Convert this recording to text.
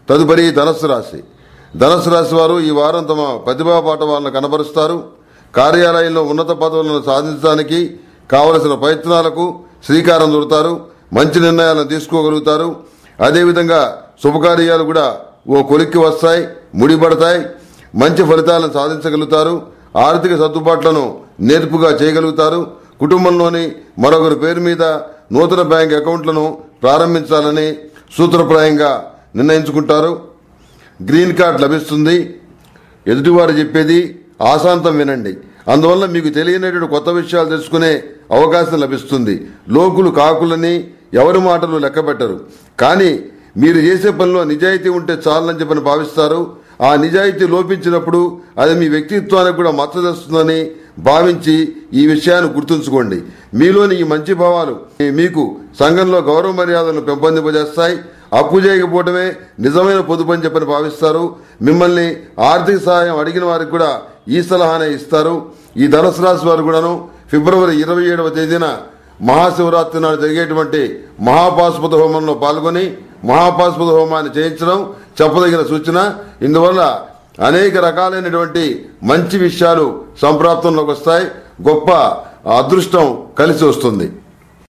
తదుపరి ధనస్సు రాశి ధనస్సు రాశి వారు ఈ వారం తమ ప్రతిభా పాఠవాలను కనబరుస్తారు కార్యాలయంలో ఉన్నత పదవులను సాధించడానికి కావలసిన ప్రయత్నాలకు శ్రీకారం చుడతారు మంచి నిర్ణయాలను తీసుకోగలుగుతారు అదేవిధంగా శుభకార్యాలు కూడా ఓ కొలిక్కి వస్తాయి ముడిపడతాయి మంచి ఫలితాలను సాధించగలుగుతారు ఆర్థిక సర్దుబాట్లను నేర్పుగా చేయగలుగుతారు కుటుంబంలోని మరొకరి పేరు మీద నూతన బ్యాంక్ అకౌంట్లను ప్రారంభించాలని సూత్రప్రాయంగా నిర్ణయించుకుంటారు గ్రీన్ కార్డ్ లభిస్తుంది ఎదుటివారు చెప్పేది ఆశాంతం వినండి అందువల్ల మీకు తెలియనటువంటి కొత్త విషయాలు తెలుసుకునే అవకాశం లభిస్తుంది లోకులు కాకులని ఎవరి మాటలు లెక్కబెట్టరు కానీ మీరు చేసే పనిలో నిజాయితీ ఉంటే చాలని చెప్పని భావిస్తారు ఆ నిజాయితీ లోపించినప్పుడు అది మీ వ్యక్తిత్వానికి కూడా మచ్చ తెస్తుందని భావించి ఈ విషయాన్ని గుర్తుంచుకోండి మీలోని ఈ మంచి భావాలు మీకు సంఘంలో గౌరవ మర్యాదలను పెంపొందింపజేస్తాయి అప్పు చేయకపోవడమే నిజమైన పొదుపు అని చెప్పని భావిస్తారు మిమ్మల్ని ఆర్థిక సహాయం అడిగిన వారికి కూడా ఈ సలహానే ఇస్తారు ఈ ధనుసు రాశి వారు కూడాను ఫిబ్రవరి ఇరవై ఏడవ తేదీన మహాశివరాత్రి నాడు జరిగేటువంటి మహాపాశుపత హోమంలో పాల్గొని మహాపాశుపత హోమాన్ని చేయించడం చెప్పదగిన సూచన ఇందువల్ల అనేక రకాలైనటువంటి మంచి విషయాలు సంప్రాప్తంలోకి వస్తాయి గొప్ప అదృష్టం కలిసి వస్తుంది